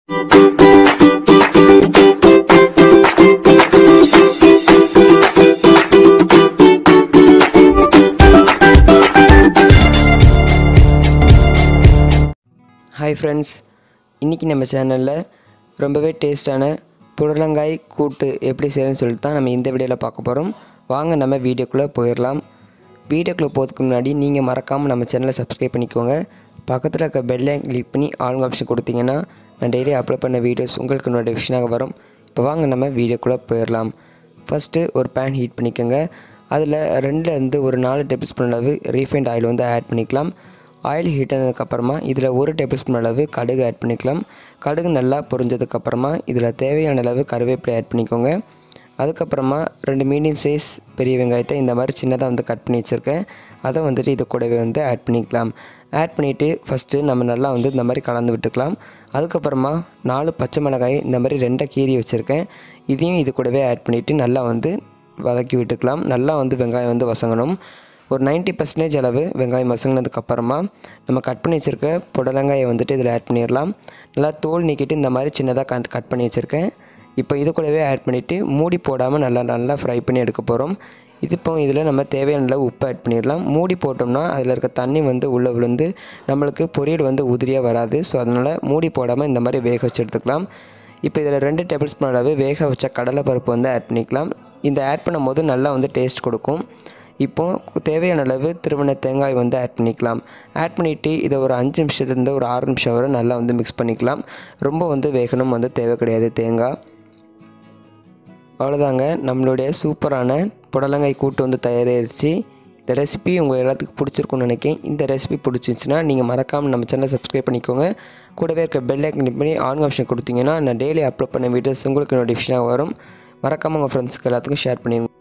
hi friends இன்றைக்கி நம்ம சேனலில் ரொம்பவே டேஸ்டான புடலங்காய் கூட்டு எப்படி செய்யணும்னு சொல்லிட்டு தான் நம்ம இந்த வீடியோவில் பார்க்க போகிறோம் வாங்க நம்ம வீடியோக்குள்ளே போயிடலாம் வீடியோக்குள்ளே போகிறதுக்கு முன்னாடி நீங்கள் மறக்காமல் நம்ம சேனலை சப்ஸ்கிரைப் பண்ணிக்கோங்க பக்கத்தில் இருக்க பெல்லை கிளிக் பண்ணி ஆல் ஆப்ஷன் கொடுத்தீங்கன்னா நான் டெய்லி அப்லோட் பண்ண வீடியோஸ் உங்களுக்கு நோட்டிஃபிகேஷனாக வரும் இப்போ வாங்க நம்ம வீடியோக்குள்ளே போயிடலாம் ஃபஸ்ட்டு ஒரு பேன் ஹீட் பண்ணிக்கோங்க அதில் ரெண்டுலேருந்து ஒரு நாலு டேபிள் ஸ்பூன் அளவு ரீஃபைண்ட் ஆயில் வந்து ஆட் பண்ணிக்கலாம் ஆயில் ஹீட் ஆனதுக்கப்புறமா இதில் ஒரு டேபிள் ஸ்பூன் அளவு கடுகு ஆட் பண்ணிக்கலாம் கடுகு நல்லா பொரிஞ்சதுக்கப்புறமா இதில் தேவையான அளவு கருவேப்பிலை ஆட் பண்ணிக்கோங்க அதுக்கப்புறமா ரெண்டு மீடியம் சைஸ் பெரிய வெங்காயத்தை இந்த மாதிரி சின்னதாக வந்து கட் பண்ணி வச்சுருக்கேன் அதை வந்துட்டு இது கூடவே வந்து ஆட் பண்ணிக்கலாம் ஆட் பண்ணிவிட்டு ஃபஸ்ட்டு நம்ம நல்லா வந்து இந்த மாதிரி கலந்து விட்டுக்கலாம் அதுக்கப்புறமா நாலு பச்சை மிளகாய் இந்த மாதிரி ரெண்டை கீறி வச்சுருக்கேன் இதையும் இது கூடவே ஆட் பண்ணிவிட்டு நல்லா வந்து வதக்கி விட்டுக்கலாம் நல்லா வந்து வெங்காயம் வந்து வசங்கணும் ஒரு 90% பர்சன்டேஜ் அளவு வெங்காயம் வசங்கினதுக்கப்புறமா நம்ம கட் பண்ணி வச்சுருக்க புடலங்காயை வந்துட்டு இதில் ஆட் பண்ணிடலாம் நல்லா தோல் நீக்கிட்டு இந்த மாதிரி சின்னதாக கட் கட் பண்ணி வச்சுருக்கேன் இப்போ இது கூடவே ஆட் பண்ணிவிட்டு மூடி போடாமல் நல்லா நல்லா ஃப்ரை பண்ணி எடுக்க போகிறோம் இது இப்போ இதில் நம்ம தேவையான அளவு உப்பு ஆட் பண்ணிடலாம் மூடி போட்டோம்னா அதில் இருக்க தண்ணி வந்து உள்ளே விழுந்து நம்மளுக்கு பொரியல் வந்து உதிரியாக வராது ஸோ அதனால் மூடி போடாமல் இந்த மாதிரி வேக வச்சு எடுத்துக்கலாம் இப்போ இதில் ரெண்டு டேபிள் ஸ்பூன் அளவு வேக வச்ச கடலை பருப்பு வந்து ஆட் பண்ணிக்கலாம் இந்த ஆட் பண்ணும்போது நல்லா வந்து டேஸ்ட் கொடுக்கும் இப்போது தேவையான அளவு திருவண்ண தேங்காய் வந்து ஆட் பண்ணிக்கலாம் ஆட் பண்ணிவிட்டு இதை ஒரு அஞ்சு நிமிஷத்துலேருந்து ஒரு ஆறு நிமிஷம் வரை நல்லா வந்து மிக்ஸ் பண்ணிக்கலாம் ரொம்ப வந்து வேகணும் வந்து தேவை கிடையாது தேங்காய் அவ்வளோதாங்க நம்மளுடைய சூப்பரான புடலங்காய் கூட்டு வந்து தயாரிச்சு இந்த ரெசிபி உங்கள் எல்லாத்துக்கும் பிடிச்சிருக்கும்னு நினைக்கிறேன் இந்த ரெசிபி பிடிச்சிருந்துச்சுன்னா நீங்கள் மறக்காமல் நம்ம சேனலை சப்ஸ்கிரைப் பண்ணிக்கோங்க கூடவே இருக்க பெல் ஐக்கன் கிளிக் பண்ணி ஆன் ஆப்ஷன் கொடுத்தீங்கன்னா நான் டெய்லி அப்லோட் பண்ண வீடியோஸ் உங்களுக்கு நோட்டிஃபிகேஷனாக வரும் மறக்காமல் உங்கள் ஃப்ரெண்ட்ஸ்க்கு எல்லாத்துக்கும் ஷேர் பண்ணிடுங்க